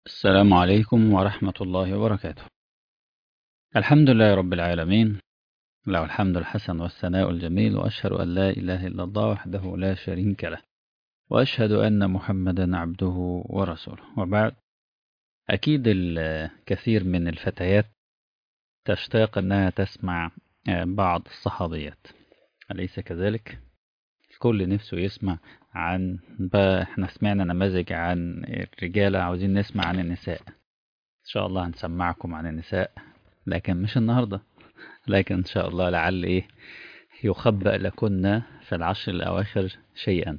السلام عليكم ورحمة الله وبركاته الحمد لله رب العالمين له الحمد الحسن والثناء الجميل وأشهد أن لا إله إلا الله وحده لا شريك له وأشهد أن محمدا عبده ورسوله وبعد أكيد الكثير من الفتيات تشتاق أنها تسمع بعض الصحابيات أليس كذلك؟ الكل نفسه يسمع عن بقى احنا سمعنا نماذج عن الرجالة عاوزين نسمع عن النساء ان شاء الله هنسمعكم عن النساء لكن مش النهاردة لكن ان شاء الله لعل ايه يخبأ لكنا في العشر الاواخر شيئا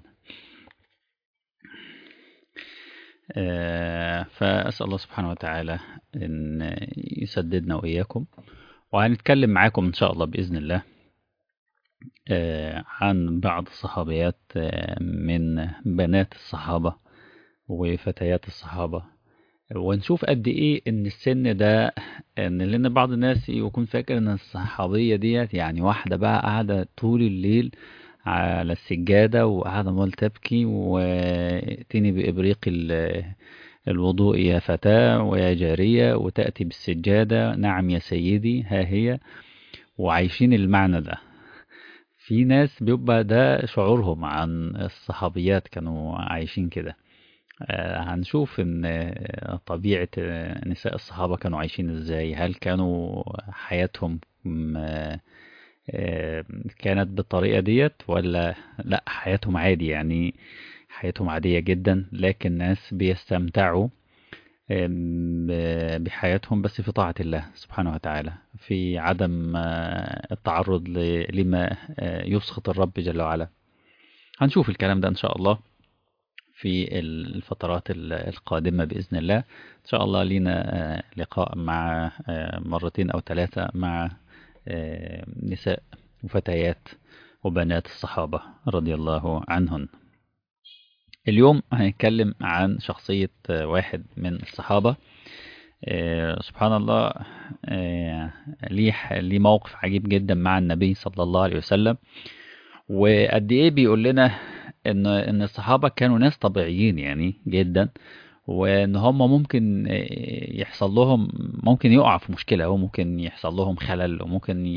آه فأسأل الله سبحانه وتعالى ان يسددنا وإياكم وهنتكلم معاكم ان شاء الله بإذن الله عن بعض الصحابيات من بنات الصحابة وفتيات الصحابة ونشوف قد ايه ان السن ده ان لان بعض الناس يكون فاكر ان الصحابية ديت يعني واحدة بقى قاعدة طول الليل على السجادة وقاعدة مال تبكي وتني بإبريق الوضوء يا فتاة ويا جارية وتأتي بالسجادة نعم يا سيدي ها هي وعايشين المعنى ده في ناس بيبقى ده شعورهم عن الصحابيات كانوا عايشين كده آه هنشوف ان طبيعة نساء الصحابة كانوا عايشين ازاي هل كانوا حياتهم آه كانت بالطريقة ديت ولا لا حياتهم عادي يعني حياتهم عادية جدا لكن ناس بيستمتعوا بحياتهم بس في طاعة الله سبحانه وتعالى في عدم التعرض لما يسخط الرب جل وعلا هنشوف الكلام ده إن شاء الله في الفترات القادمة بإذن الله إن شاء الله لينا لقاء مع مرتين أو ثلاثة مع نساء وفتيات وبنات الصحابة رضي الله عنهن اليوم هنتكلم عن شخصية واحد من الصحابة سبحان الله ليه ليه موقف عجيب جدا مع النبي صلى الله عليه وسلم وقد ايه بيقول لنا ان ان الصحابة كانوا ناس طبيعيين يعني جدا وان هم ممكن يحصل لهم ممكن يقع في مشكلة وممكن يحصل لهم خلل وممكن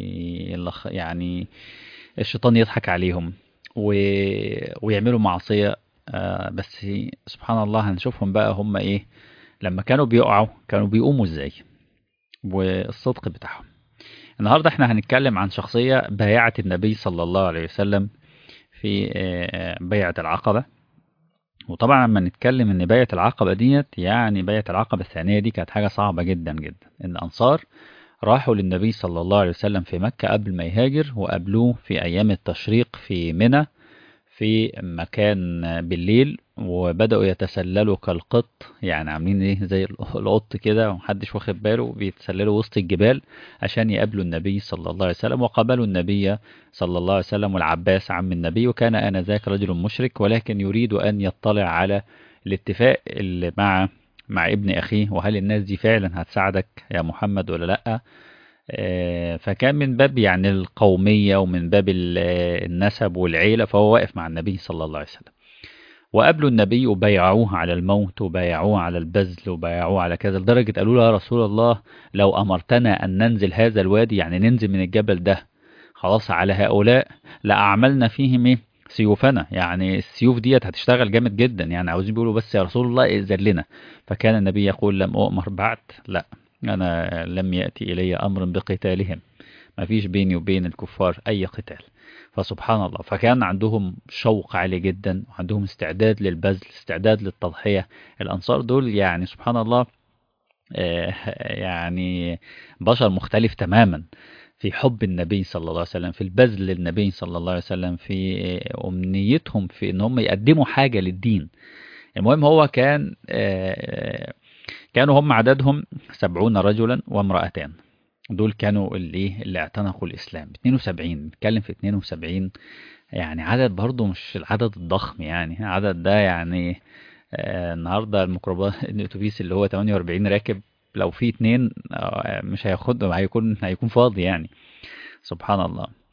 يعني الشيطان يضحك عليهم ويعملوا معصية آه بس سبحان الله هنشوفهم بقى هم ايه لما كانوا بيقعوا كانوا بيقوموا ازاي والصدق بتاعهم النهاردة احنا هنتكلم عن شخصية بايعت النبي صلى الله عليه وسلم في آه بيعة العقبة وطبعا لما نتكلم ان بيعة العقبة ديت يعني بيعة العقبة الثانية دي كانت حاجة صعبة جدا جدا ان الانصار راحوا للنبي صلى الله عليه وسلم في مكة قبل ما يهاجر وقابلوه في ايام التشريق في منى في مكان بالليل وبدأوا يتسللوا كالقط يعني عاملين ايه زي القط كده ومحدش واخد باله بيتسللوا وسط الجبال عشان يقابلوا النبي صلى الله عليه وسلم وقابلوا النبي صلى الله عليه وسلم والعباس عم النبي وكان آنذاك رجل مشرك ولكن يريد أن يطلع على الاتفاق اللي مع مع ابن أخيه وهل الناس دي فعلا هتساعدك يا محمد ولا لأ فكان من باب يعني القومية ومن باب النسب والعيلة فهو واقف مع النبي صلى الله عليه وسلم وقابلوا النبي وبايعوه على الموت وبايعوه على البذل وبايعوه على كذا لدرجة قالوا له يا رسول الله لو أمرتنا أن ننزل هذا الوادي يعني ننزل من الجبل ده خلاص على هؤلاء لأعملنا فيهم إيه سيوفنا يعني السيوف ديت هتشتغل جامد جدا يعني عاوزين بيقولوا بس يا رسول الله ائذن لنا فكان النبي يقول لم أؤمر بعد لا أنا لم يأتي إلي أمر بقتالهم ما فيش بيني وبين الكفار أي قتال فسبحان الله فكان عندهم شوق عالي جدا وعندهم استعداد للبذل استعداد للتضحية الأنصار دول يعني سبحان الله يعني بشر مختلف تماما في حب النبي صلى الله عليه وسلم في البذل للنبي صلى الله عليه وسلم في أمنيتهم في أن هم يقدموا حاجة للدين المهم هو كان كانوا هم عددهم سبعون رجلا وامرأتان دول كانوا اللي اللي اعتنقوا الإسلام 72 نتكلم في 72 يعني عدد برضه مش العدد الضخم يعني عدد ده يعني آه النهارده الميكروباص الاتوبيس اللي هو 48 راكب لو في اتنين آه مش هياخد هيكون هيكون فاضي يعني سبحان الله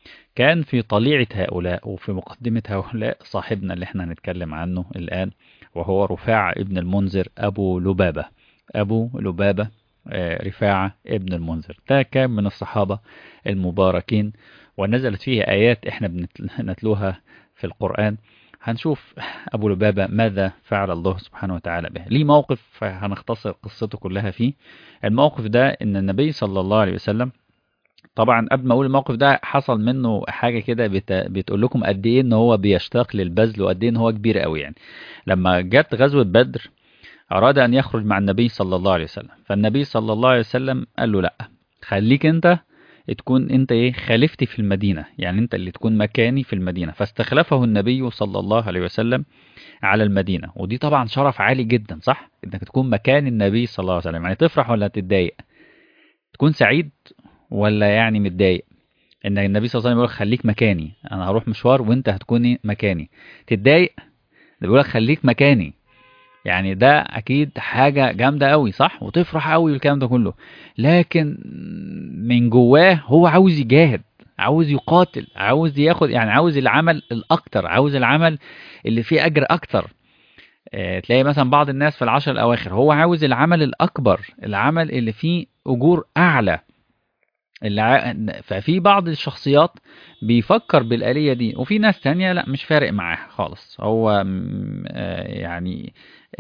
كان في طليعة هؤلاء وفي مقدمة هؤلاء صاحبنا اللي احنا هنتكلم عنه الآن وهو رفاعة ابن المنذر أبو لبابة أبو لبابة رفاعة ابن المنذر ده كان من الصحابة المباركين ونزلت فيه آيات احنا بنتلوها في القرآن هنشوف أبو لبابة ماذا فعل الله سبحانه وتعالى به ليه موقف هنختصر قصته كلها فيه الموقف ده ان النبي صلى الله عليه وسلم طبعا قبل ما اقول الموقف ده حصل منه حاجه كده بت... بتقول لكم قد ايه ان هو بيشتاق للبذل وقد ايه ان هو كبير قوي يعني لما جت غزوه بدر اراد ان يخرج مع النبي صلى الله عليه وسلم فالنبي صلى الله عليه وسلم قال له لا خليك انت تكون انت ايه خليفتي في المدينه يعني انت اللي تكون مكاني في المدينه فاستخلفه النبي صلى الله عليه وسلم على المدينه ودي طبعا شرف عالي جدا صح انك تكون مكان النبي صلى الله عليه وسلم يعني تفرح ولا تتضايق تكون سعيد ولا يعني متضايق ان النبي صلى الله عليه وسلم يقول خليك مكاني انا هروح مشوار وانت هتكوني مكاني تتضايق ده بيقول لك خليك مكاني يعني ده اكيد حاجه جامده قوي صح وتفرح قوي بالكلام ده كله لكن من جواه هو عاوز يجاهد عاوز يقاتل عاوز ياخد يعني عاوز العمل الاكتر عاوز العمل اللي فيه اجر اكتر اه تلاقي مثلا بعض الناس في العشر الاواخر هو عاوز العمل الاكبر العمل اللي فيه اجور اعلى اللي ففي بعض الشخصيات بيفكر بالآلية دي وفي ناس تانية لا مش فارق معاه خالص هو يعني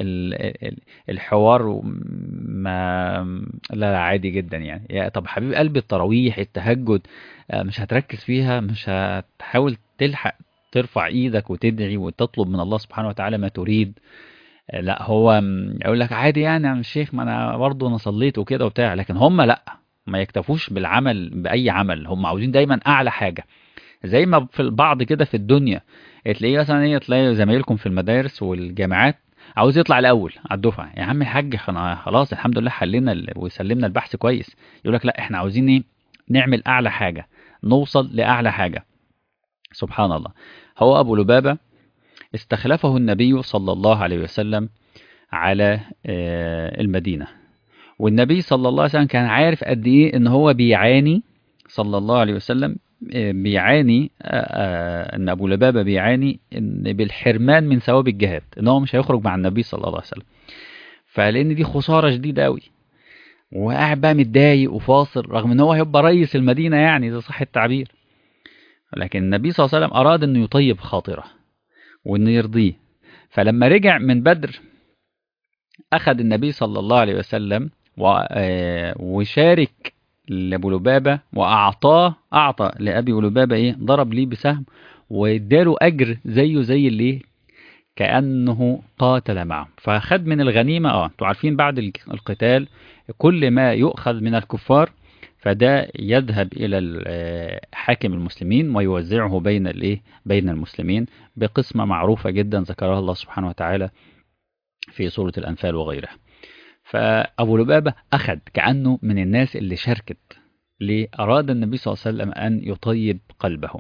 الحوار ما لا, لا عادي جدا يعني يا طب حبيب قلبي التراويح التهجد مش هتركز فيها مش هتحاول تلحق ترفع ايدك وتدعي وتطلب من الله سبحانه وتعالى ما تريد لا هو يقول لك عادي يعني يا الشيخ ما انا برضه انا صليت وكده وبتاع لكن هم لا ما يكتفوش بالعمل بأي عمل هم عاوزين دايما أعلى حاجة زي ما في البعض كده في الدنيا تلاقيه مثلا ايه تلاقي زمايلكم في المدارس والجامعات عاوز يطلع الاول على الدفعه يا عم الحاج احنا خلاص الحمد لله حلينا وسلمنا البحث كويس يقول لك لا احنا عاوزين ايه نعمل اعلى حاجه نوصل لاعلى حاجه سبحان الله هو ابو لبابه استخلفه النبي صلى الله عليه وسلم على المدينه والنبي صلى الله عليه وسلم كان عارف قد ايه ان هو بيعاني صلى الله عليه وسلم بيعاني ان ابو لبابه بيعاني ان بالحرمان من ثواب الجهاد ان هو مش هيخرج مع النبي صلى الله عليه وسلم فلان دي خساره شديده قوي وقاعد بقى متضايق وفاصل رغم ان هو هيبقى رئيس المدينه يعني اذا صح التعبير لكن النبي صلى الله عليه وسلم اراد انه يطيب خاطره وانه يرضيه فلما رجع من بدر اخذ النبي صلى الله عليه وسلم وشارك لابو لبابه واعطاه اعطى لابي لبابه ايه ضرب ليه بسهم واداله اجر زيه زي اللي كانه قاتل معه فخد من الغنيمه اه انتوا عارفين بعد القتال كل ما يؤخذ من الكفار فده يذهب الى حاكم المسلمين ويوزعه بين الايه بين المسلمين بقسمه معروفه جدا ذكرها الله سبحانه وتعالى في سوره الانفال وغيرها فأبو لبابة أخذ كأنه من الناس اللي شاركت ليه أراد النبي صلى الله عليه وسلم أن يطيب قلبه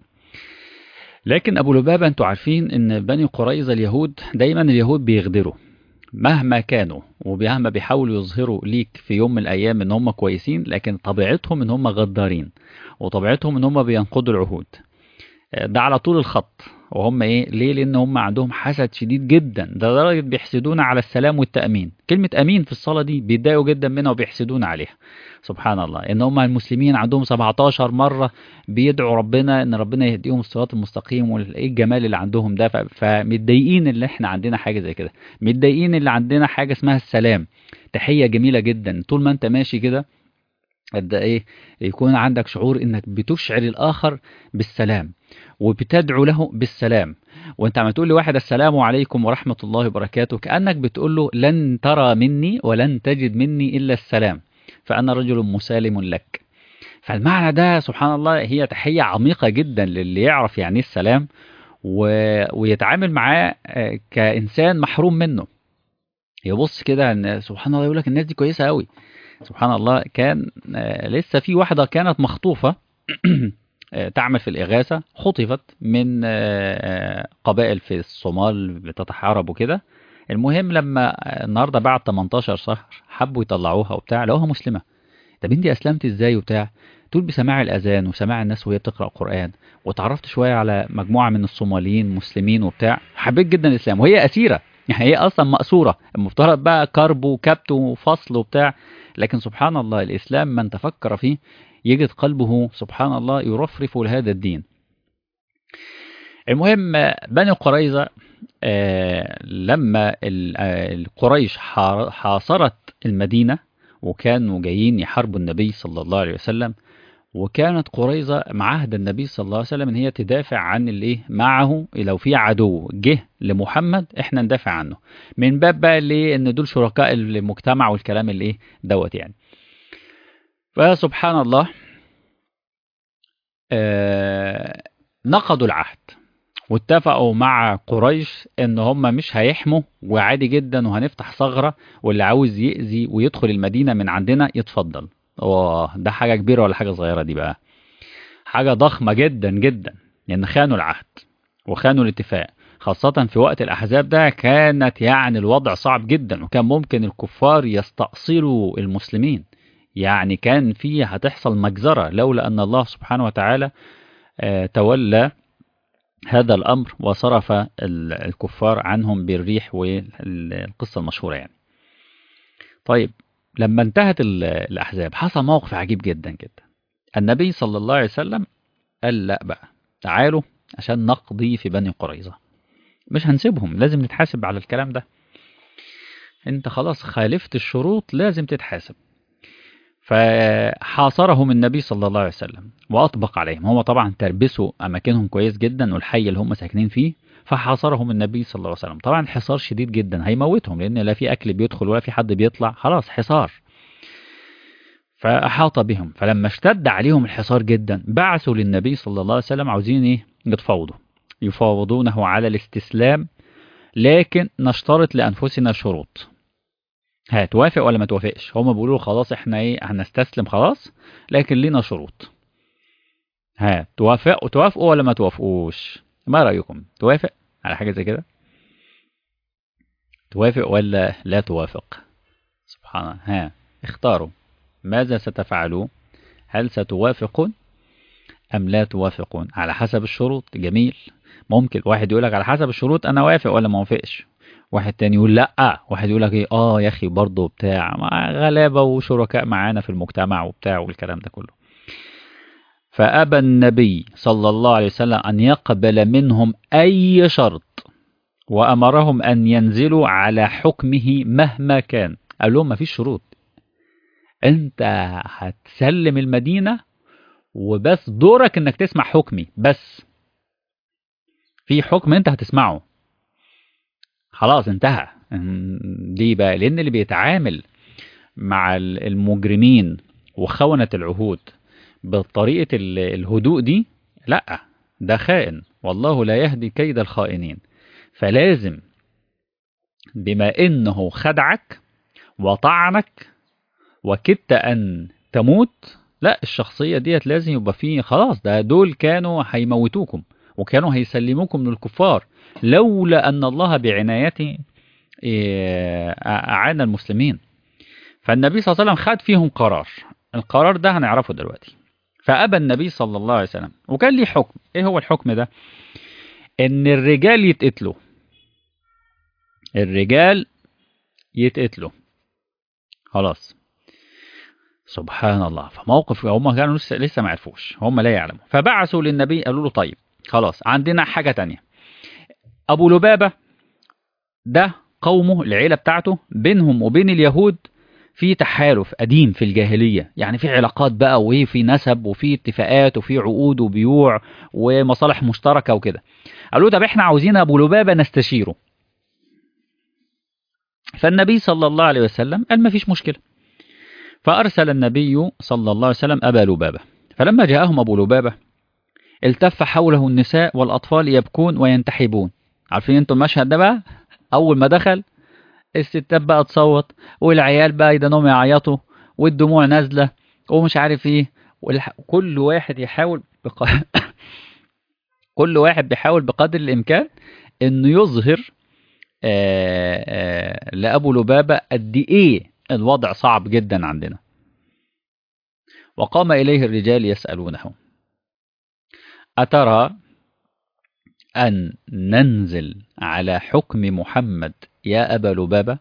لكن أبو لبابة أنتوا عارفين أن بني قريظة اليهود دايما اليهود بيغدروا مهما كانوا ومهما بيحاولوا يظهروا ليك في يوم من الأيام أن هم كويسين لكن طبيعتهم أن هم غدارين وطبيعتهم أن هم بينقضوا العهود ده على طول الخط وهم ايه ليه لان هم عندهم حسد شديد جدا ده لدرجه بيحسدون على السلام والتامين كلمه امين في الصلاه دي بيتضايقوا جدا منها وبيحسدون عليها سبحان الله ان هم المسلمين عندهم 17 مره بيدعوا ربنا ان ربنا يهديهم الصراط المستقيم وايه الجمال اللي عندهم ده فمتضايقين اللي احنا عندنا حاجه زي كده متضايقين اللي عندنا حاجه اسمها السلام تحيه جميله جدا طول ما انت ماشي كده قد ايه يكون عندك شعور انك بتشعر الاخر بالسلام وبتدعو له بالسلام وانت عم تقول لواحد السلام عليكم ورحمة الله وبركاته كأنك بتقول له لن ترى مني ولن تجد مني إلا السلام فأنا رجل مسالم لك فالمعنى ده سبحان الله هي تحية عميقة جدا للي يعرف يعني السلام و... ويتعامل معاه كإنسان محروم منه يبص كده ان سبحان الله يقول لك الناس دي كويسة قوي سبحان الله كان لسه في واحدة كانت مخطوفة تعمل في الإغاثة خطفت من قبائل في الصومال بتتحارب وكده المهم لما النهاردة بعد 18 شهر حبوا يطلعوها وبتاع لقوها مسلمة طب انت اسلمت ازاي وبتاع تقول بسماع الاذان وسماع الناس وهي بتقرا قران وتعرفت شويه على مجموعه من الصوماليين مسلمين وبتاع حبيت جدا الاسلام وهي اسيره يعني هي اصلا ماسوره المفترض بقى كرب وكبت وفصل وبتاع لكن سبحان الله الاسلام من تفكر فيه يجد قلبه سبحان الله يرفرف لهذا الدين المهم بني قريظة آه، لما ال- آه، القريش حار- حاصرت المدينة وكانوا جايين يحاربوا النبي صلى الله عليه وسلم وكانت قريظة معاهد النبي صلى الله عليه وسلم ان هي تدافع عن الايه معه لو في عدو جه لمحمد احنا ندافع عنه من باب بقى ليه ان دول شركاء المجتمع والكلام اللي ايه دوت يعني فسبحان الله آه نقضوا العهد واتفقوا مع قريش ان هم مش هيحموا وعادي جدا وهنفتح ثغره واللي عاوز يأذي ويدخل المدينه من عندنا يتفضل اوه ده حاجه كبيره ولا حاجه صغيره دي بقى حاجه ضخمه جدا جدا لان خانوا العهد وخانوا الاتفاق خاصة في وقت الأحزاب ده كانت يعني الوضع صعب جدا وكان ممكن الكفار يستأصلوا المسلمين يعني كان فيه هتحصل مجزرة لولا أن الله سبحانه وتعالى آه، تولى هذا الأمر وصرف ال- الكفار عنهم بالريح والقصة المشهورة يعني طيب لما انتهت ال- الأحزاب حصل موقف عجيب جدا جدا النبي صلى الله عليه وسلم قال لا بقى تعالوا عشان نقضي في بني قريظة مش هنسيبهم لازم نتحاسب على الكلام ده انت خلاص خالفت الشروط لازم تتحاسب فحاصرهم النبي صلى الله عليه وسلم واطبق عليهم هم طبعا تربسوا اماكنهم كويس جدا والحي اللي هم ساكنين فيه فحاصرهم النبي صلى الله عليه وسلم طبعا حصار شديد جدا هيموتهم لان لا في اكل بيدخل ولا في حد بيطلع خلاص حصار فاحاط بهم فلما اشتد عليهم الحصار جدا بعثوا للنبي صلى الله عليه وسلم عاوزين ايه يتفاوضوا يفاوضونه على الاستسلام لكن نشترط لانفسنا شروط هتوافق ولا ما توافقش هما بيقولوا له خلاص احنا ايه هنستسلم خلاص لكن لينا شروط ها توافقوا توافقوا ولا ما توافقوش ما رايكم توافق على حاجه زي كده توافق ولا لا توافق سبحان الله ها اختاروا ماذا ستفعلون هل ستوافقون ام لا توافقون على حسب الشروط جميل ممكن واحد يقول لك على حسب الشروط انا وافق ولا ما وافقش واحد تاني يقول لا واحد يقول لك ايه اه يا اخي برضه بتاع مع غلابه وشركاء معانا في المجتمع وبتاع والكلام ده كله فابى النبي صلى الله عليه وسلم ان يقبل منهم اي شرط وامرهم ان ينزلوا على حكمه مهما كان قال لهم مفيش شروط انت هتسلم المدينه وبس دورك انك تسمع حكمي بس في حكم انت هتسمعه خلاص انتهى ليه بقى لان اللي بيتعامل مع المجرمين وخونة العهود بطريقة الهدوء دي لا ده خائن والله لا يهدي كيد الخائنين فلازم بما انه خدعك وطعنك وكدت ان تموت لا الشخصية ديت لازم يبقى فيه خلاص ده دول كانوا هيموتوكم وكانوا هيسلموكم من الكفار لولا أن الله بعنايته أعان المسلمين فالنبي صلى الله عليه وسلم خد فيهم قرار القرار ده هنعرفه دلوقتي فأبى النبي صلى الله عليه وسلم وكان ليه حكم إيه هو الحكم ده إن الرجال يتقتلوا الرجال يتقتلوا خلاص سبحان الله فموقف هم كانوا لسه لسه ما عرفوش هم لا يعلموا فبعثوا للنبي قالوا له طيب خلاص عندنا حاجة تانية أبو لبابة ده قومه العيلة بتاعته بينهم وبين اليهود في تحالف قديم في الجاهلية يعني في علاقات بقى وفي نسب وفي اتفاقات وفي عقود وبيوع ومصالح مشتركة وكده قالوا طب احنا عاوزين أبو لبابة نستشيره فالنبي صلى الله عليه وسلم قال ما فيش مشكلة فأرسل النبي صلى الله عليه وسلم أبا لبابة فلما جاءهم أبو لبابة التف حوله النساء والأطفال يبكون وينتحبون عارفين انتوا المشهد ده بقى أول ما دخل الستات بقى تصوت والعيال بقى يدنهم يعيطوا والدموع نازلة ومش عارف ايه والح... كل واحد يحاول بق... كل واحد بيحاول بقدر الإمكان إنه يظهر آآ آآ لأبو لبابة قد إيه الوضع صعب جدا عندنا وقام إليه الرجال يسألونه أترى أن ننزل على حكم محمد يا أبا لبابة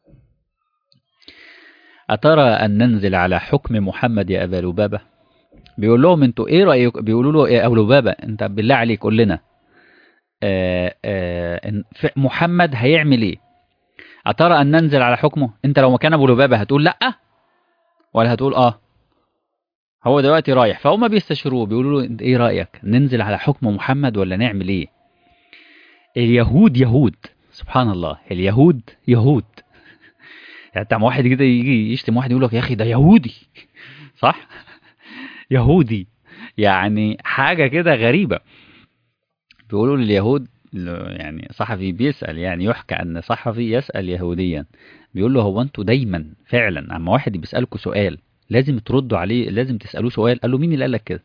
أترى أن ننزل على حكم محمد يا أبا لبابة بيقول لهم انتوا ايه رأيك بيقولوا له يا أبو لبابة انت بالله عليك قول لنا آه، آه، إن ف- محمد هيعمل ايه أترى أن ننزل على حكمه انت لو مكان أبو لبابة هتقول لأ ولا هتقول اه هو دلوقتي رايح فهم بيستشيروه بيقولوا له انت ايه رأيك ننزل على حكم محمد ولا نعمل ايه اليهود يهود سبحان الله اليهود يهود يعني انت واحد كده يجي يشتم واحد يقول لك يا اخي ده يهودي صح يهودي يعني حاجة كده غريبة بيقولوا لليهود يعني صحفي بيسأل يعني يحكى أن صحفي يسأل يهوديا بيقول له هو أنتوا دايما فعلا أما واحد بيسألكوا سؤال لازم تردوا عليه لازم تسألوه سؤال قال له مين اللي قال لك كده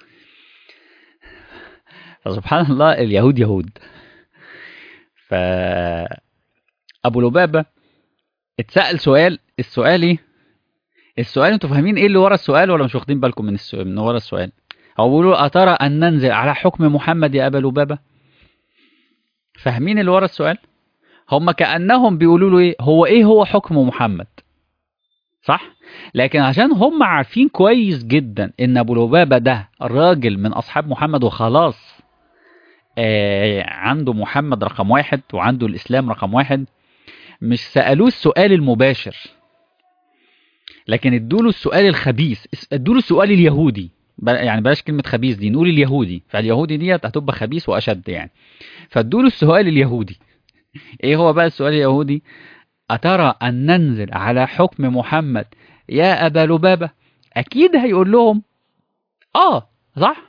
فسبحان الله اليهود يهود ف أبو لبابة اتسأل سؤال السؤال ايه السؤال انتوا فاهمين ايه اللي ورا السؤال ولا مش واخدين بالكم من السؤال من ورا السؤال هو بيقولوا أترى أن ننزل على حكم محمد يا أبا لبابة فاهمين اللي ورا السؤال هم كأنهم بيقولوا له ايه هو ايه هو حكم محمد صح لكن عشان هم عارفين كويس جدا ان ابو لبابة ده راجل من اصحاب محمد وخلاص آه عنده محمد رقم واحد وعنده الاسلام رقم واحد مش سألوه السؤال المباشر لكن ادوله السؤال الخبيث ادوله السؤال اليهودي يعني بلاش كلمة خبيث دي نقول اليهودي فاليهودي ديت هتبقى خبيث وأشد يعني فادوله السؤال اليهودي ايه هو بقى السؤال اليهودي أترى أن ننزل على حكم محمد يا أبا لبابة أكيد هيقول لهم آه صح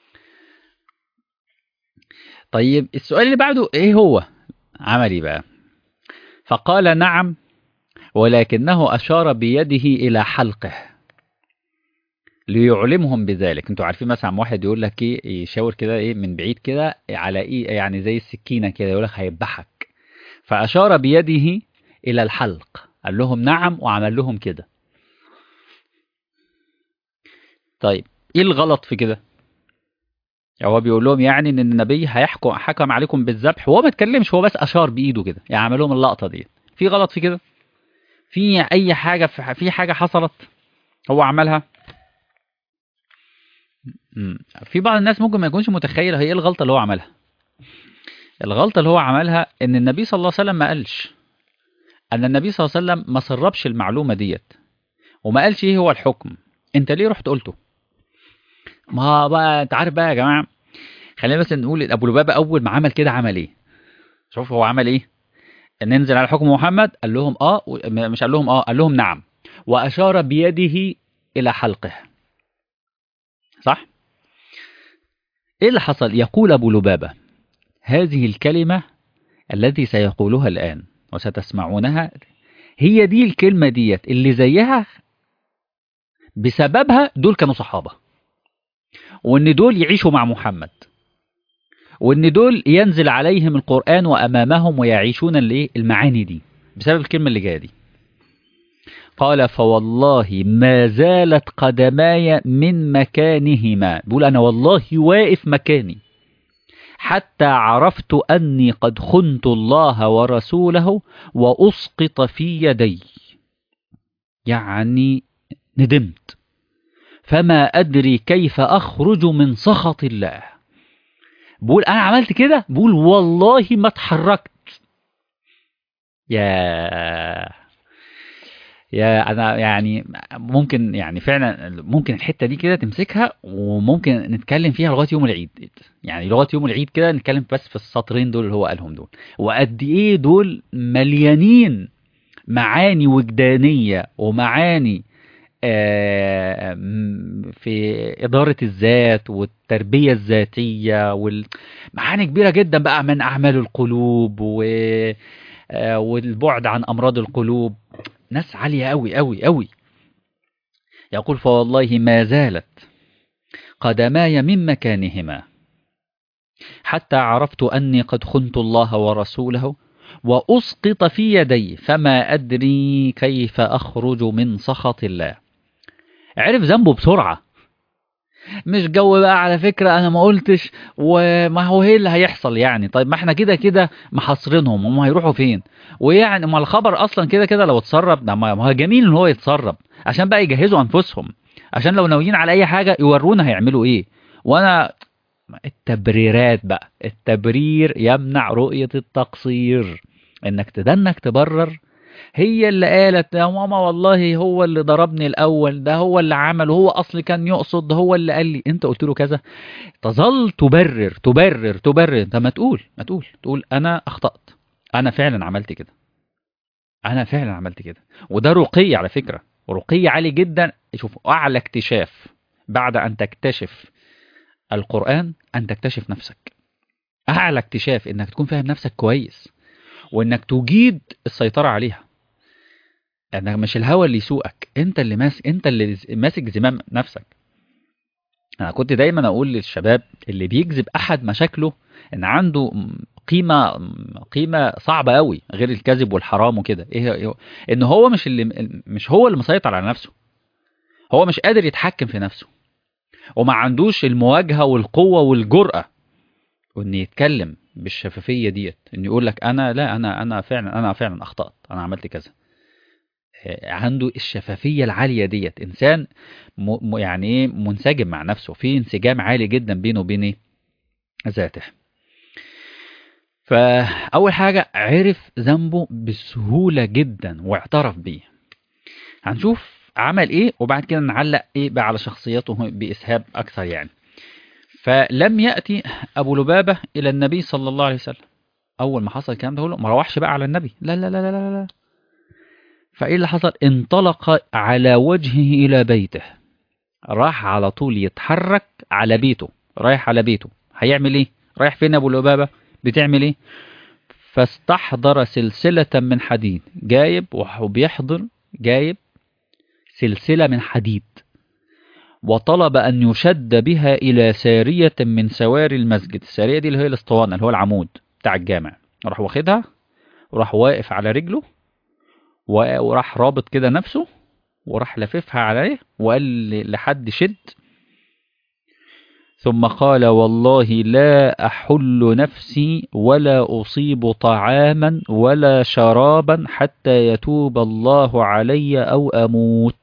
طيب السؤال اللي بعده ايه هو عمل ايه بقى فقال نعم ولكنه أشار بيده إلى حلقه ليعلمهم بذلك انتوا عارفين مثلا واحد يقول لك ايه يشاور كده ايه من بعيد كده على ايه يعني زي السكينه كده يقول لك هيذبحك فاشار بيده الى الحلق قال لهم نعم وعمل لهم كده طيب ايه الغلط في كده هو بيقول لهم يعني ان النبي هيحكم حكم عليكم بالذبح هو ما اتكلمش هو بس اشار بايده كده يعني عمل لهم اللقطه دي في غلط في كده في اي حاجه في حاجه حصلت هو عملها في بعض الناس ممكن ما يكونش متخيل هي ايه الغلطه اللي هو عملها الغلطه اللي هو عملها ان النبي صلى الله عليه وسلم ما قالش ان النبي صلى الله عليه وسلم ما سربش المعلومه ديت وما قالش ايه هو الحكم انت ليه رحت قلته ما بقى انت عارف بقى يا جماعه خلينا بس نقول ابو لبابه اول ما عمل كده عمل ايه شوف هو عمل ايه ننزل على حكم محمد قال لهم اه مش قال لهم اه قال لهم نعم واشار بيده الى حلقه صح ايه اللي حصل يقول ابو لبابه هذه الكلمه التي سيقولها الان وستسمعونها هي دي الكلمه ديت اللي زيها بسببها دول كانوا صحابه وان دول يعيشوا مع محمد وان دول ينزل عليهم القرآن وامامهم ويعيشون الايه المعاني دي بسبب الكلمة اللي جايه دي قال فوالله ما زالت قدماي من مكانهما بيقول انا والله واقف مكاني حتى عرفت اني قد خنت الله ورسوله واسقط في يدي يعني ندمت فما ادري كيف اخرج من سخط الله بقول انا عملت كده بقول والله ما اتحركت يا يا انا يعني ممكن يعني فعلا ممكن الحته دي كده تمسكها وممكن نتكلم فيها لغايه يوم العيد يعني لغايه يوم العيد كده نتكلم بس في السطرين دول اللي هو قالهم دول وقد ايه دول مليانين معاني وجدانيه ومعاني في إدارة الذات والتربية الذاتية والمعاني كبيرة جدا بقى من أعمال القلوب والبعد عن أمراض القلوب ناس عالية أوي أوي أوي يقول فوالله ما زالت قدماي من مكانهما حتى عرفت أني قد خنت الله ورسوله وأسقط في يدي فما أدري كيف أخرج من سخط الله عرف ذنبه بسرعه مش جو بقى على فكرة أنا ما قلتش وما هو ايه اللي هيحصل يعني طيب ما احنا كده كده محاصرينهم هم هيروحوا فين ويعني ما الخبر أصلا كده كده لو اتسرب ده ما هو جميل إن هو يتسرب عشان بقى يجهزوا أنفسهم عشان لو ناويين على أي حاجة يورونا هيعملوا إيه وأنا التبريرات بقى التبرير يمنع رؤية التقصير إنك تدنك تبرر هي اللي قالت يا ماما والله هو اللي ضربني الاول ده هو اللي عمل هو اصل كان يقصد ده هو اللي قال لي انت قلت له كذا تظل تبرر تبرر تبرر انت ما تقول ما تقول تقول انا اخطات انا فعلا عملت كده انا فعلا عملت كده وده رقي على فكره رقي عالي جدا شوف اعلى اكتشاف بعد ان تكتشف القران ان تكتشف نفسك اعلى اكتشاف انك تكون فاهم نفسك كويس وانك تجيد السيطره عليها انك مش الهوى اللي يسوقك انت اللي ماسك انت اللي ماسك زمام نفسك انا كنت دايما اقول للشباب اللي بيجذب احد مشاكله ان عنده قيمه قيمه صعبه قوي غير الكذب والحرام وكده ايه ان هو مش اللي مش هو اللي مسيطر على نفسه هو مش قادر يتحكم في نفسه وما عندوش المواجهه والقوه والجرأه وان يتكلم بالشفافيه ديت ان يقول لك انا لا انا انا فعلا انا فعلا اخطات انا عملت كذا عنده الشفافيه العاليه ديت انسان م يعني ايه منسجم مع نفسه في انسجام عالي جدا بينه وبين ايه ذاته فاول حاجه عرف ذنبه بسهوله جدا واعترف بيه هنشوف عمل ايه وبعد كده نعلق ايه بقى على شخصيته باسهاب اكثر يعني فلم يأتي أبو لبابة إلى النبي صلى الله عليه وسلم أول ما حصل الكلام ده كله ما روحش بقى على النبي لا لا لا لا لا لا فإيه اللي حصل انطلق على وجهه إلى بيته راح على طول يتحرك على بيته رايح على بيته هيعمل إيه رايح فين أبو لبابة بتعمل إيه فاستحضر سلسلة من حديد جايب وبيحضر جايب سلسلة من حديد وطلب أن يشد بها إلى سارية من سواري المسجد السارية دي اللي هي الاسطوانة اللي هو العمود بتاع الجامع راح واخدها وراح واقف على رجله وراح رابط كده نفسه وراح لففها عليه وقال لحد شد ثم قال والله لا أحل نفسي ولا أصيب طعاما ولا شرابا حتى يتوب الله علي أو أموت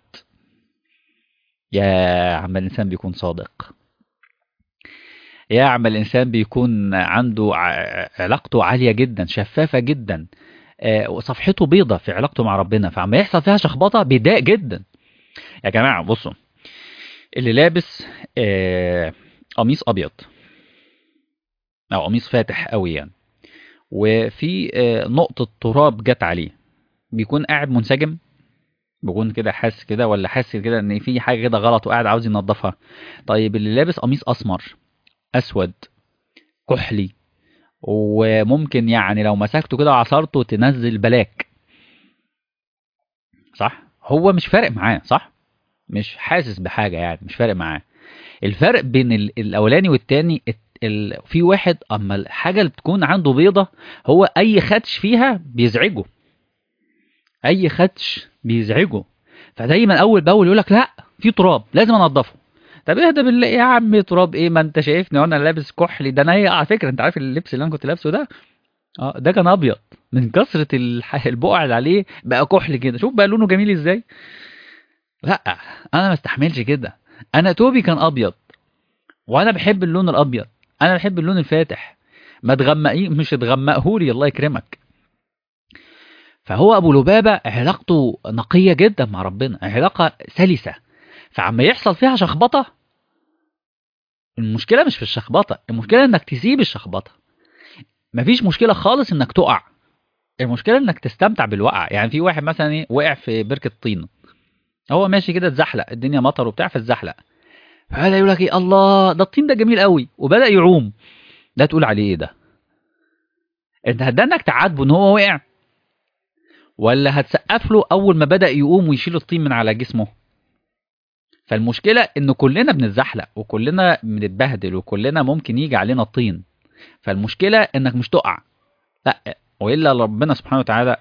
يا عم الإنسان بيكون صادق يا عم الإنسان بيكون عنده علاقته عالية جدا شفافة جدا وصفحته بيضة في علاقته مع ربنا فعما يحصل فيها شخبطة بيضايق جدا يا جماعة بصوا اللي لابس قميص أبيض أو قميص فاتح قوي يعني وفي نقطة تراب جت عليه بيكون قاعد منسجم بيكون كده حاسس كده ولا حاسس كده ان في حاجه كده غلط وقاعد عاوز ينظفها طيب اللي لابس قميص اسمر اسود كحلي وممكن يعني لو مسكته كده وعصرته تنزل بلاك صح هو مش فارق معاه صح مش حاسس بحاجه يعني مش فارق معاه الفرق بين الاولاني والتاني ال... في واحد اما الحاجه اللي بتكون عنده بيضه هو اي خدش فيها بيزعجه اي خدش بيزعجه فدايما اول باول يقول لك لا في تراب لازم انضفه طب اهدى بالله يا عم تراب ايه ما انت شايفني وانا لابس كحلي ده انا هي على فكره انت عارف اللبس اللي انا كنت لابسه ده اه ده كان ابيض من كثره البقع اللي عليه بقى كحل كده شوف بقى لونه جميل ازاي لا انا ما استحملش كده انا توبي كان ابيض وانا بحب اللون الابيض انا بحب اللون الفاتح ما تغمقيه مش تغمقهولي الله يكرمك فهو ابو لبابه علاقته نقيه جدا مع ربنا علاقه سلسه فعما يحصل فيها شخبطه المشكله مش في الشخبطه المشكله انك تسيب الشخبطه مفيش مشكله خالص انك تقع المشكله انك تستمتع بالوقع يعني في واحد مثلا ايه وقع في بركه طين هو ماشي كده اتزحلق الدنيا مطر وبتاع فاتزحلق فبدا يقول لك ايه الله ده الطين ده جميل قوي وبدا يعوم ده تقول عليه ايه ده انت ده انك تعاتبه ان هو وقع ولا هتسقف له اول ما بدا يقوم ويشيل الطين من على جسمه فالمشكله ان كلنا بنتزحلق وكلنا بنتبهدل وكلنا ممكن يجي علينا الطين فالمشكله انك مش تقع لا وإلا ربنا سبحانه وتعالى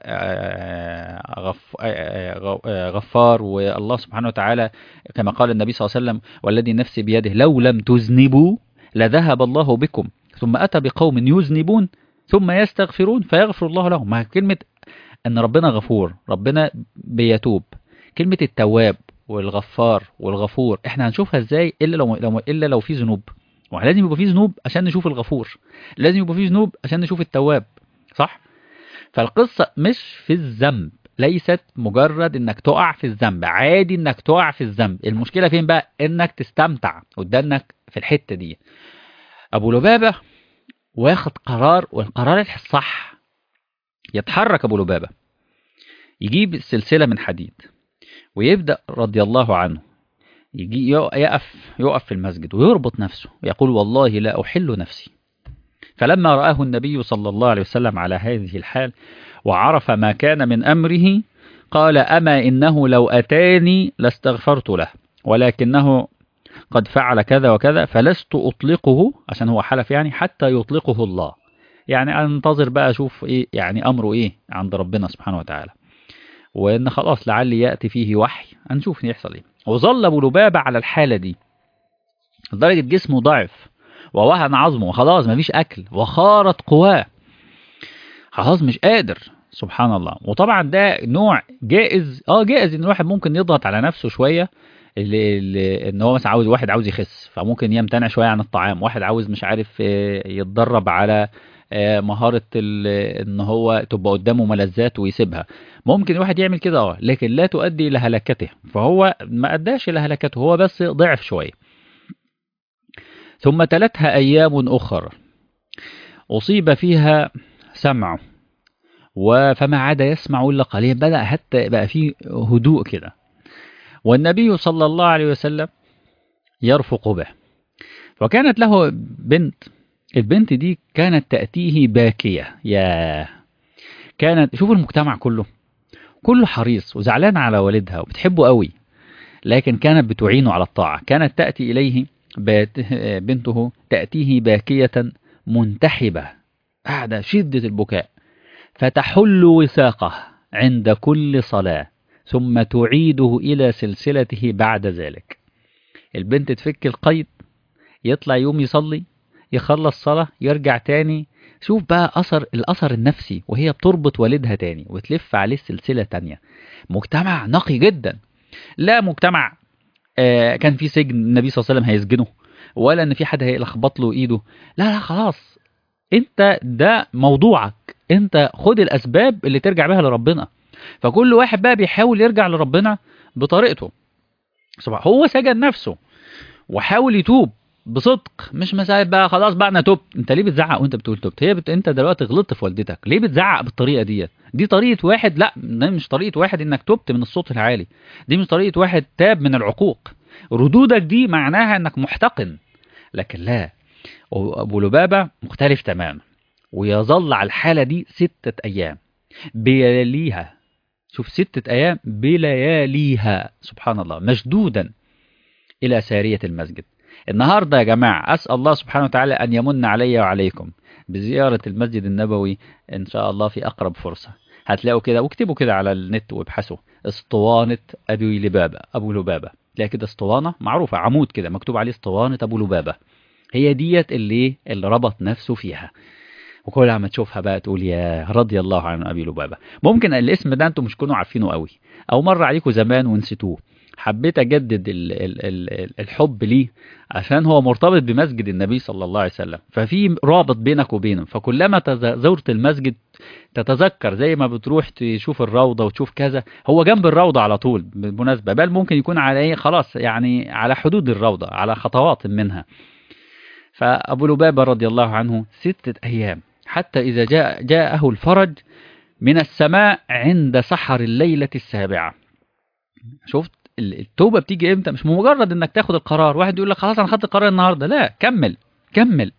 غفار والله سبحانه وتعالى كما قال النبي صلى الله عليه وسلم والذي نفسي بيده لو لم تذنبوا لذهب الله بكم ثم أتى بقوم يذنبون ثم يستغفرون فيغفر الله لهم ما كلمة أن ربنا غفور ربنا بيتوب كلمة التواب والغفار والغفور احنا هنشوفها ازاي الا لو لو الا لو في ذنوب ولازم يبقى في ذنوب عشان نشوف الغفور لازم يبقى في ذنوب عشان نشوف التواب صح فالقصة مش في الذنب ليست مجرد انك تقع في الذنب عادي انك تقع في الذنب المشكلة فين بقى انك تستمتع قدامك في الحتة دي ابو لبابة واخد قرار والقرار الصح يتحرك ابو لبابة يجيب السلسلة من حديد ويبدأ رضي الله عنه يجي يقف يقف في المسجد ويربط نفسه ويقول والله لا أحل نفسي فلما رآه النبي صلى الله عليه وسلم على هذه الحال وعرف ما كان من أمره قال أما إنه لو أتاني لاستغفرت له ولكنه قد فعل كذا وكذا فلست أطلقه عشان هو حلف يعني حتى يطلقه الله يعني أنتظر بقى أشوف إيه يعني أمره إيه عند ربنا سبحانه وتعالى وإن خلاص لعل يأتي فيه وحي هنشوف يحصل إيه وظل أبو لبابة على الحالة دي لدرجة جسمه ضعف ووهن عظمه وخلاص مفيش أكل وخارت قواه خلاص مش قادر سبحان الله وطبعا ده نوع جائز اه جائز ان الواحد ممكن يضغط على نفسه شويه اللي اللي ان هو مثلا عاوز واحد عاوز يخس فممكن يمتنع شويه عن الطعام واحد عاوز مش عارف يتدرب على مهاره ان هو تبقى قدامه ملذات ويسيبها ممكن الواحد يعمل كده اه لكن لا تؤدي الى هلكته فهو ما اداش الى هلكته هو بس ضعف شويه ثم تلتها ايام اخرى اصيب فيها سمعه فما عاد يسمع الا قليلا بدا حتى بقى فيه هدوء كده والنبي صلى الله عليه وسلم يرفق به وكانت له بنت البنت دي كانت تأتيه باكية يا كانت شوف المجتمع كله كله حريص وزعلان على والدها وبتحبه قوي لكن كانت بتعينه على الطاعة كانت تأتي إليه بنته تأتيه باكية منتحبة قاعدة شدة البكاء فتحل وثاقه عند كل صلاة ثم تعيده إلى سلسلته بعد ذلك البنت تفك القيد يطلع يوم يصلي يخلص صلاة يرجع تاني شوف بقى أثر الأثر النفسي وهي بتربط والدها تاني وتلف عليه سلسلة تانية مجتمع نقي جدا لا مجتمع آه كان في سجن النبي صلى الله عليه وسلم هيسجنه ولا ان في حد هيلخبط له ايده لا لا خلاص انت ده موضوعك انت خد الاسباب اللي ترجع بها لربنا فكل واحد بقى بيحاول يرجع لربنا بطريقته سبحان هو سجن نفسه وحاول يتوب بصدق مش مسألة بقى خلاص بقى انا تبت انت ليه بتزعق وانت بتقول تبت هي بت... انت دلوقتي غلطت في والدتك ليه بتزعق بالطريقه ديت دي طريقه واحد لا دي مش طريقه واحد انك تبت من الصوت العالي دي مش طريقه واحد تاب من العقوق ردودك دي معناها انك محتقن لكن لا ابو لبابه مختلف تماما ويظل على الحاله دي ستة ايام بلياليها شوف ستة ايام بلياليها سبحان الله مشدودا الى ساريه المسجد النهاردة يا جماعة أسأل الله سبحانه وتعالى أن يمن علي وعليكم بزيارة المسجد النبوي إن شاء الله في أقرب فرصة هتلاقوا كده واكتبوا كده على النت وابحثوا اسطوانة أبي لبابة أبو لبابة تلاقي كده اسطوانة معروفة عمود كده مكتوب عليه اسطوانة أبو لبابة هي ديت اللي اللي ربط نفسه فيها وكل عم تشوفها بقى تقول يا رضي الله عن أبي لبابة ممكن الاسم ده أنتم مش تكونوا عارفينه قوي أو مر عليكم زمان ونسيتوه حبيت أجدد ال ال ال الحب ليه عشان هو مرتبط بمسجد النبي صلى الله عليه وسلم ففي رابط بينك وبينه فكلما زرت المسجد تتذكر زي ما بتروح تشوف الروضة وتشوف كذا هو جنب الروضة على طول بالمناسبة بل ممكن يكون على ايه خلاص يعني على حدود الروضة على خطوات منها فأبو لبابة رضي الله عنه ستة أيام حتى إذا جاء جاءه الفرج من السماء عند سحر الليلة السابعة شفت التوبة بتيجي امتى مش مجرد انك تاخد القرار واحد يقول لك خلاص انا خدت القرار النهارده لا كمل كمل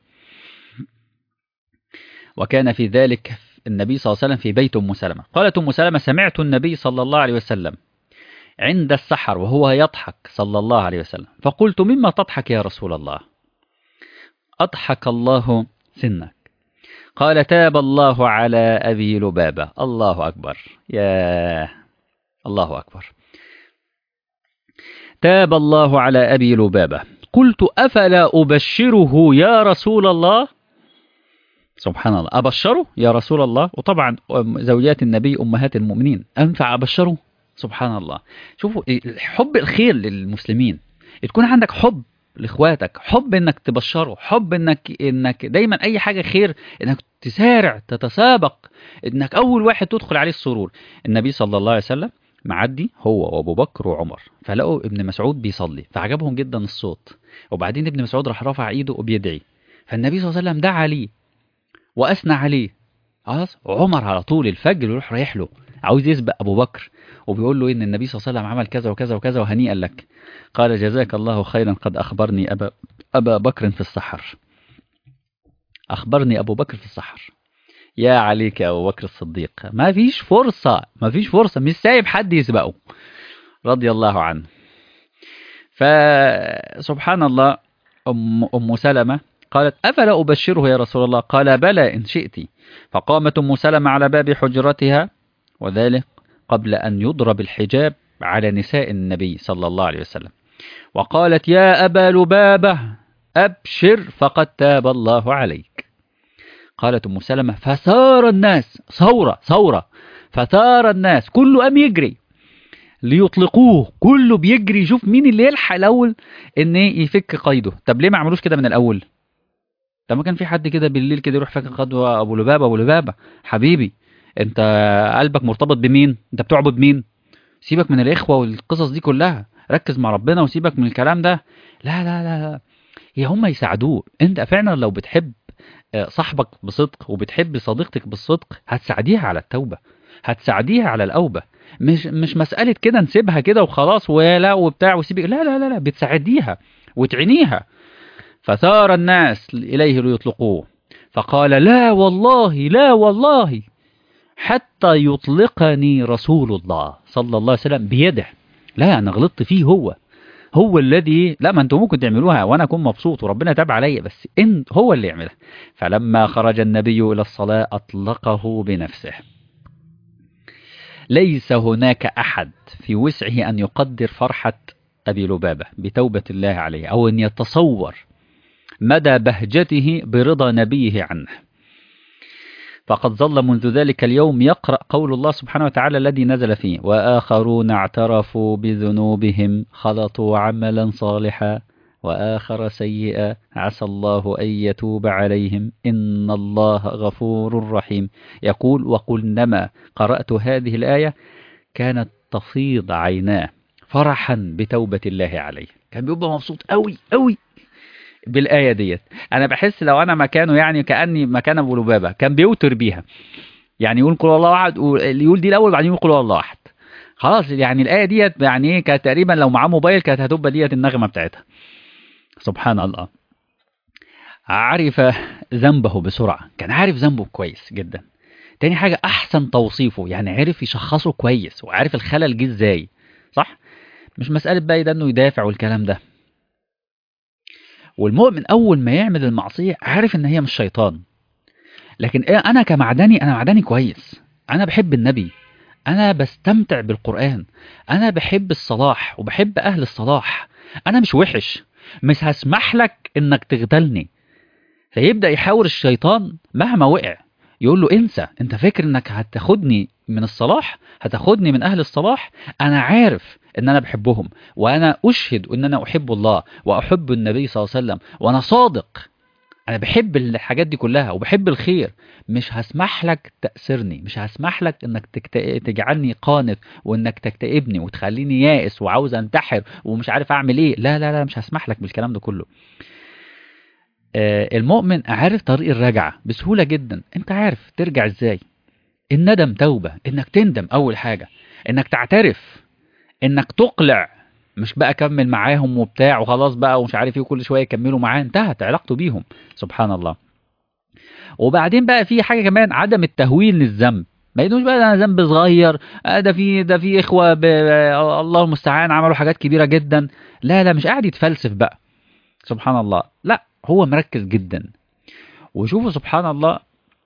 وكان في ذلك النبي صلى الله عليه وسلم في بيت ام سلمة قالت ام سلمة سمعت النبي صلى الله عليه وسلم عند السحر وهو يضحك صلى الله عليه وسلم فقلت مما تضحك يا رسول الله أضحك الله سنك قال تاب الله على أبي لبابة الله أكبر يا الله أكبر تاب الله على أبي لبابة قلت أفلا أبشره يا رسول الله سبحان الله أبشره يا رسول الله وطبعا زوجات النبي أمهات المؤمنين أنفع أبشره سبحان الله شوفوا حب الخير للمسلمين تكون عندك حب لاخواتك حب انك تبشره حب انك انك دايما اي حاجه خير انك تسارع تتسابق انك اول واحد تدخل عليه السرور النبي صلى الله عليه وسلم معدي هو وابو بكر وعمر فلقوا ابن مسعود بيصلي فعجبهم جدا الصوت وبعدين ابن مسعود راح رافع ايده وبيدعي فالنبي صلى الله عليه وسلم دعا ليه واثنى عليه خلاص عمر على طول الفجر يروح رايح له عاوز يسبق ابو بكر وبيقول له ان النبي صلى الله عليه وسلم عمل كذا وكذا وكذا وهنيئا لك قال جزاك الله خيرا قد اخبرني ابا ابا بكر في السحر اخبرني ابو بكر في السحر يا عليك يا ابو بكر الصديق ما فيش فرصه ما فيش فرصه مش سايب حد يسبقه رضي الله عنه فسبحان الله ام ام سلمه قالت افلا ابشره يا رسول الله قال بلى ان شئت فقامت ام سلمه على باب حجرتها وذلك قبل أن يضرب الحجاب على نساء النبي صلى الله عليه وسلم وقالت يا أبا لبابة أبشر فقد تاب الله عليك قالت أم سلمة فثار الناس ثورة ثورة فثار الناس كله قام يجري ليطلقوه كله بيجري يشوف مين اللي يلحق الأول إن يفك قيده طب ليه ما عملوش كده من الأول طب ما كان في حد كده بالليل كده يروح فك قيده أبو لبابة أبو لبابة حبيبي انت قلبك مرتبط بمين انت بتعبد مين سيبك من الاخوه والقصص دي كلها ركز مع ربنا وسيبك من الكلام ده لا لا لا, لا. هي هم يساعدوه انت فعلا لو بتحب صاحبك بصدق وبتحب صديقتك بالصدق هتساعديها على التوبه هتساعديها على الاوبه مش مش مساله كده نسيبها كده وخلاص ولا وبتاع وسيبك لا لا لا لا بتساعديها وتعينيها فثار الناس اليه ليطلقوه فقال لا والله لا والله حتى يطلقني رسول الله صلى الله عليه وسلم بيده لا انا غلطت فيه هو هو الذي لا ما انتم ممكن تعملوها وانا اكون مبسوط وربنا تاب عليا بس ان هو اللي يعملها فلما خرج النبي الى الصلاه اطلقه بنفسه ليس هناك احد في وسعه ان يقدر فرحه ابي لبابه بتوبه الله عليه او ان يتصور مدى بهجته برضا نبيه عنه فقد ظل منذ ذلك اليوم يقرأ قول الله سبحانه وتعالى الذي نزل فيه وآخرون اعترفوا بذنوبهم خلطوا عملا صالحا وآخر سيئا عسى الله أن يتوب عليهم إن الله غفور رحيم يقول وقلنما قرأت هذه الآية كانت تفيض عيناه فرحا بتوبة الله عليه كان بيبقى مبسوط قوي قوي بالآية ديت أنا بحس لو أنا مكانه يعني كأني مكان أبو لبابة كان بيوتر بيها يعني يقول قل الله أحد يقول دي الأول وبعدين يقول قل الله أحد خلاص يعني الآية ديت يعني إيه كانت تقريبا لو معاه موبايل كانت هتبقى ديت النغمة بتاعتها سبحان الله عرف ذنبه بسرعة كان عارف ذنبه كويس جدا تاني حاجة أحسن توصيفه يعني عرف يشخصه كويس وعارف الخلل جه إزاي صح مش مسألة بقى ده إنه يدافع والكلام ده والمؤمن اول ما يعمل المعصيه عارف ان هي مش شيطان لكن إيه انا كمعدني انا معدني كويس انا بحب النبي انا بستمتع بالقران انا بحب الصلاح وبحب اهل الصلاح انا مش وحش مش هسمح لك انك تغتالني فيبدا يحاور الشيطان مهما وقع يقول له انسى انت فاكر انك هتاخدني من الصلاح هتاخدني من اهل الصلاح انا عارف ان انا بحبهم وانا اشهد ان انا احب الله واحب النبي صلى الله عليه وسلم وانا صادق انا بحب الحاجات دي كلها وبحب الخير مش هسمح لك تأسرني مش هسمح لك انك تكت... تجعلني قانت وانك تكتئبني وتخليني يائس وعاوز انتحر ومش عارف اعمل ايه لا لا لا مش هسمح لك بالكلام ده كله آه المؤمن عارف طريق الرجعة بسهولة جدا انت عارف ترجع ازاي الندم توبة انك تندم اول حاجة انك تعترف انك تقلع مش بقى كمل معاهم وبتاع وخلاص بقى ومش عارف ايه وكل شويه يكملوا معاه انتهت علاقته بيهم سبحان الله وبعدين بقى في حاجه كمان عدم التهويل للذنب ما يدوش بقى ده ذنب صغير ده في ده في اخوه ب... الله المستعان عملوا حاجات كبيره جدا لا لا مش قاعد يتفلسف بقى سبحان الله لا هو مركز جدا وشوفوا سبحان الله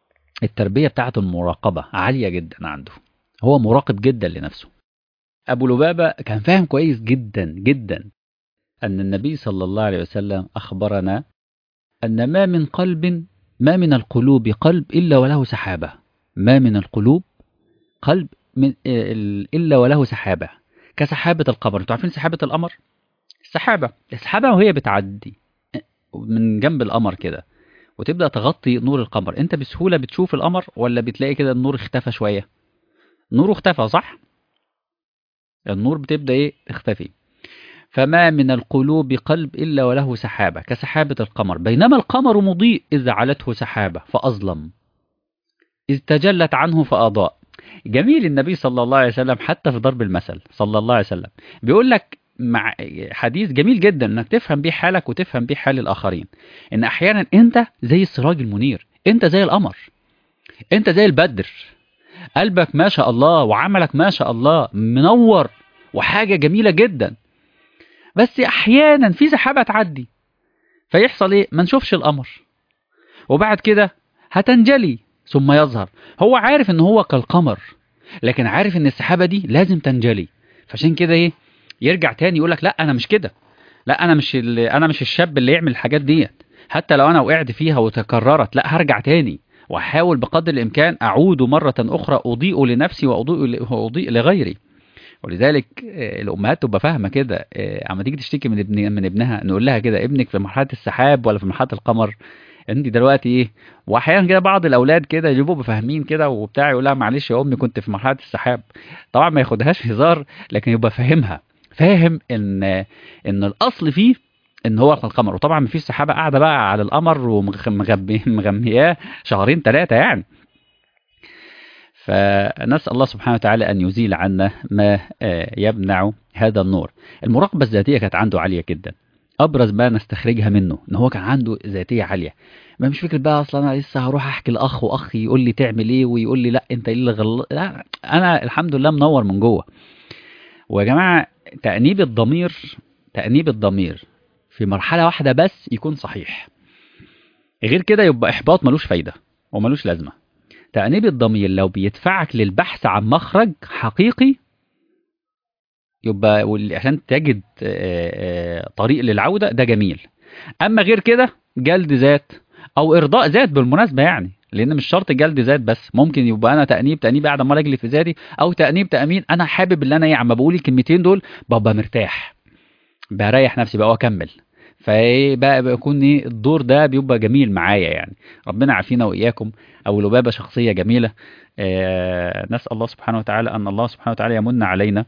التربية بتاعة المراقبة عالية جدا عنده هو مراقب جدا لنفسه أبو لبابة كان فاهم كويس جدا جدا أن النبي صلى الله عليه وسلم أخبرنا أن ما من قلب ما من القلوب قلب إلا وله سحابة ما من القلوب قلب من إلا وله سحابة كسحابة القمر انتوا عارفين سحابة القمر السحابة السحابة وهي بتعدي من جنب القمر كده وتبدأ تغطي نور القمر انت بسهولة بتشوف القمر ولا بتلاقي كده النور اختفى شوية نوره اختفى صح النور بتبدأ ايه تختفي فما من القلوب قلب إلا وله سحابة كسحابة القمر بينما القمر مضيء إذ علته سحابة فأظلم إذ تجلت عنه فأضاء جميل النبي صلى الله عليه وسلم حتى في ضرب المثل صلى الله عليه وسلم بيقول لك مع حديث جميل جدا انك تفهم بيه حالك وتفهم بيه حال الاخرين ان احيانا انت زي السراج المنير انت زي القمر انت زي البدر قلبك ما شاء الله وعملك ما شاء الله منور وحاجة جميلة جدا بس احيانا في سحابة تعدي فيحصل ايه ما نشوفش القمر وبعد كده هتنجلي ثم يظهر هو عارف ان هو كالقمر لكن عارف ان السحابة دي لازم تنجلي فعشان كده ايه يرجع تاني يقول لك لا انا مش كده لا انا مش انا مش الشاب اللي يعمل الحاجات ديت حتى لو انا وقعت فيها وتكررت لا هرجع تاني واحاول بقدر الامكان اعود مره اخرى اضيء لنفسي واضيء واضيء لغيري ولذلك الامهات تبقى فاهمه كده اما تيجي تشتكي من ابن من ابنها نقول لها كده ابنك في مرحله السحاب ولا في مرحله القمر انت دلوقتي ايه واحيانا كده بعض الاولاد كده يبقوا فاهمين كده وبتاع يقول لها معلش يا امي كنت في مرحله السحاب طبعا ما ياخدهاش هزار لكن يبقى فاهمها فاهم ان ان الاصل فيه ان هو القمر وطبعا مفيش سحابه قاعده بقى على القمر ومغمياه شهرين ثلاثه يعني فنسال الله سبحانه وتعالى ان يزيل عنا ما يمنع هذا النور المراقبه الذاتيه كانت عنده عاليه جدا ابرز ما نستخرجها منه ان هو كان عنده ذاتيه عاليه ما مش فكره بقى اصلا انا لسه هروح احكي لاخ واخ يقول لي تعمل ايه ويقول لي لا انت ايه اللي غلط لا انا الحمد لله منور من جوه ويا جماعه تأنيب الضمير تأنيب الضمير في مرحلة واحدة بس يكون صحيح غير كده يبقى إحباط ملوش فايدة وملوش لازمة تأنيب الضمير لو بيدفعك للبحث عن مخرج حقيقي يبقى عشان تجد طريق للعودة ده جميل أما غير كده جلد ذات أو إرضاء ذات بالمناسبة يعني لان مش شرط جلد ذات بس ممكن يبقى انا تانيب تانيب قاعد عمال اجلي في ذاتي او تانيب تامين انا حابب اللي انا ايه عم بقول الكلمتين دول ببقى مرتاح بريح نفسي بقى واكمل فايه بقى بيكون ايه الدور ده بيبقى جميل معايا يعني ربنا عافينا واياكم او لبابه شخصيه جميله آه نسال الله سبحانه وتعالى ان الله سبحانه وتعالى يمن علينا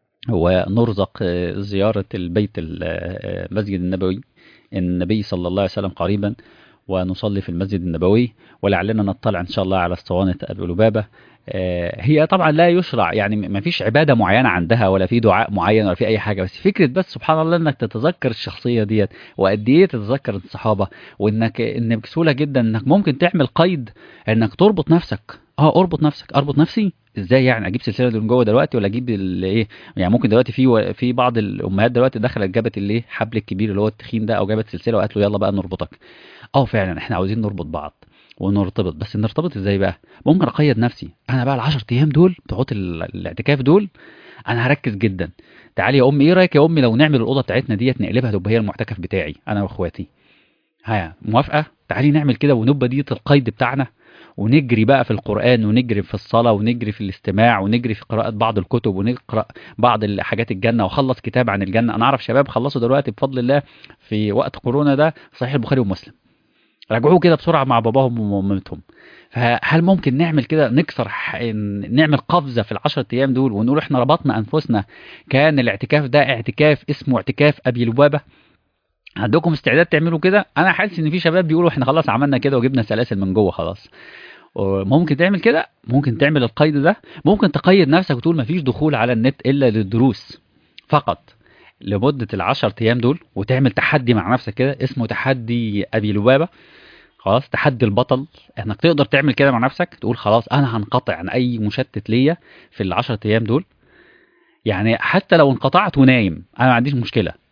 ونرزق زياره البيت المسجد النبوي النبي صلى الله عليه وسلم قريبا ونصلي في المسجد النبوي ولعلنا نطلع ان شاء الله على اسطوانه ابي لبابه هي طبعا لا يشرع يعني ما فيش عباده معينه عندها ولا في دعاء معين ولا في اي حاجه بس فكره بس سبحان الله انك تتذكر الشخصيه ديت وقد ايه تتذكر الصحابه وانك ان بسهوله جدا انك ممكن تعمل قيد انك تربط نفسك اه اربط نفسك اربط نفسي ازاي يعني اجيب سلسله من جوه دلوقتي ولا اجيب ايه يعني ممكن دلوقتي في في بعض الامهات دلوقتي دخلت جابت الايه حبل الكبير اللي هو التخين ده او جابت سلسله وقالت له يلا بقى نربطك اه فعلا احنا عاوزين نربط بعض ونرتبط بس نرتبط ازاي بقى ممكن اقيد نفسي انا بقى العشر ايام دول بتوع الاعتكاف دول انا هركز جدا تعالي يا امي ايه رايك يا امي لو نعمل الاوضه بتاعتنا ديت نقلبها تبقى هي المعتكف بتاعي انا واخواتي ها موافقه تعالي نعمل كده ونبقى ديت القيد بتاعنا ونجري بقى في القرآن ونجري في الصلاة ونجري في الاستماع ونجري في قراءة بعض الكتب ونقرأ بعض الحاجات الجنة وخلص كتاب عن الجنة أنا أعرف شباب خلصوا دلوقتي بفضل الله في وقت كورونا ده صحيح البخاري ومسلم راجعوه كده بسرعة مع باباهم ومامتهم فهل ممكن نعمل كده نكسر نعمل قفزة في العشرة أيام دول ونقول إحنا ربطنا أنفسنا كان الاعتكاف ده اعتكاف اسمه اعتكاف أبي لبابة عندكم استعداد تعملوا كده انا حاسس ان في شباب بيقولوا احنا خلاص عملنا كده وجبنا سلاسل من جوه خلاص ممكن تعمل كده ممكن تعمل القيد ده ممكن تقيد نفسك وتقول مفيش دخول على النت الا للدروس فقط لمدة العشر ايام دول وتعمل تحدي مع نفسك كده اسمه تحدي ابي لبابة خلاص تحدي البطل انك تقدر تعمل كده مع نفسك تقول خلاص انا هنقطع عن اي مشتت ليا في العشر ايام دول يعني حتى لو انقطعت ونايم انا ما عنديش مشكلة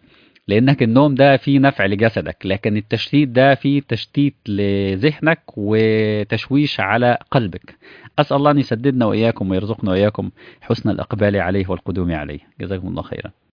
لانك النوم ده فيه نفع لجسدك لكن التشتيت ده فيه تشتيت لذهنك وتشويش على قلبك اسال الله ان يسددنا واياكم ويرزقنا واياكم حسن الاقبال عليه والقدوم عليه جزاكم الله خيرا